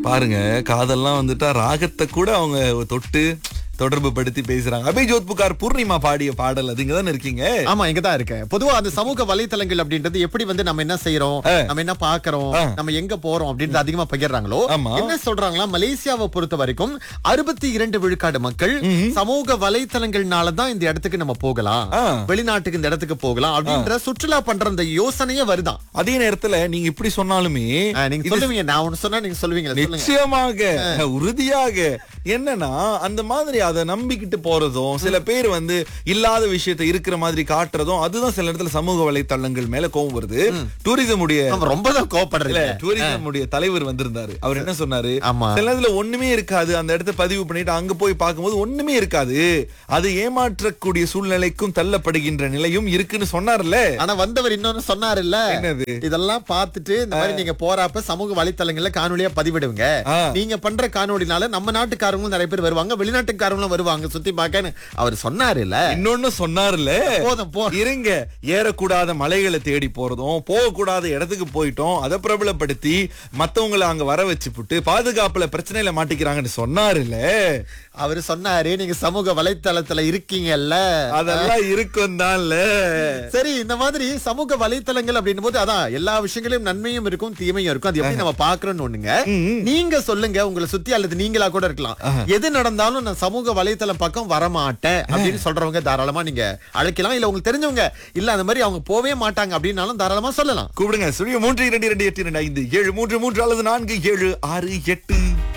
பாருங்க காதல்லாம் வந்துட்டா ராகத்தை கூட அவங்க தொட்டு தொடர்பு படுத்தி பேசுறாங்க அபய் ஜோத் புகார் பூர்ணிமா பாடிய பாடல் அது இங்கதானே இருக்கீங்க ஆமா இங்க தான் இருக்கேன் பொதுவா அந்த சமூக வலைத்தளங்கள் அப்படின்றது எப்படி வந்து நம்ம என்ன செய்யறோம் நம்ம என்ன பாக்குறோம் நம்ம எங்க போறோம் அப்படின்றது அதிகமா பகிர்றாங்களோ ஆமா. என்ன சொல்றாங்களா மலேசியாவை பொறுத்த வரைக்கும் அறுபத்தி இரண்டு விழுக்காடு மக்கள் சமூக வலைத்தளங்கள்னால தான் இந்த இடத்துக்கு நம்ம போகலாம் ஆ. வெளிநாட்டுக்கு இந்த இடத்துக்கு போகலாம் அப்படின்ற சுற்றுலா பண்ற அந்த யோசனையே வருதான் அதே நேரத்துல நீங்க இப்படி சொன்னாலுமே ஆ, நீங்க சொல்லுவீங்க நான் ஒண்ணு சொன்னா நீங்க சொல்லுவீங்களா சொல்லுங்க நிச்சயமாக உறுதியாக என்னன்னா அந்த மாதிரி அதை நம்பிக்கிட்டு போறதும் சில பேர் வந்து இல்லாத விஷயத்தை இருக்கிற மாதிரி காட்டுறதும் அதுதான் சில இடத்துல சமூக வலைத்தளங்கள் மேல கோவம் வருது டூரிசம் உடைய நம்ம ரொம்ப தான் கோவப்படுறீங்க டூரிசம் உடைய தலைவர் வந்திருந்தாரு அவர் என்ன சொன்னாரு ஆமா. சில நேரத்துல ஒண்ணுமே இருக்காது அந்த இடத்த பதிவு பண்ணிட்டு அங்க போய் பார்க்கும்போது ஒண்ணுமே இருக்காது அது ஏமாற்றக்கூடிய சூழ்நிலைக்கும் தள்ளப்படுகின்ற நிலையும் இருக்குன்னு சொன்னார்ல ஆனா வந்தவர் இன்னொன்னு சொன்னாருல்ல என்னது? இதெல்லாம் பார்த்துட்டு இந்த மாதிரி நீங்க போறப்ப சமூக வலைத்தளங்கள்ல காணொலியா பதிவிடுங்க ஆ. நீங்க பண்ற காணொலினால நம்ம நாட்டுக்காரங்களும் நிறைய பேர் வருவாங்க வெளிநாட்டுக்காரங்களும் வருவாங்க சுத்தி பார்க்கன்னு அவர் சொன்னாருல்ல இன்னொன்னு சொன்னார்ல போதும் போ இருங்க ஏறக்கூடாத மலைகளை தேடி போறதும் போகக்கூடாத இடத்துக்கு போயிட்டோம் அதை பிரபலப்படுத்தி மத்தவங்களை அங்க வர வச்சு புட்டு பாதுகாப்புல பிரச்சனையில மாட்டிக்கிறாங்கன்னு சொன்னாருல்ல அவர் சொன்னாரு நீங்க சமூக வலைத்தளத்துல இருக்கீங்கல்ல அதெல்லாம் இருக்கும் தான்ல சரி இந்த மாதிரி சமூக வலைத்தளங்கள் அப்படின்னும் போது அதான் எல்லா விஷயங்களையும் நன்மையும் இருக்கும் தீமையும் இருக்கும் அது எப்படி நம்ம பாக்குறோம்னு ஒண்ணுங்க நீங்க சொல்லுங்க உங்களை சுத்தி அல்லது நீங்களா கூட இருக்கலாம் எது நடந்தாலும் நான் சமூக வலைத்தளம் பக்கம் வரமாட்டேன் அப்படின்னு சொல்றவங்க தாராளமா நீங்க அழைக்கலாம் இல்ல உங்களுக்கு தெரிஞ்சவங்க இல்ல அந்த மாதிரி அவங்க போவே மாட்டாங்க அப்படின்னாலும் தாராளமா சொல்லலாம் கூப்பிடுங்க சுழிய மூன்று இரண்டு இரண்டு எட்டு இரண்டு ஐந்து ஏழு மூன்று மூன்று அல்லது நான்கு ஏழு ஆறு எட்டு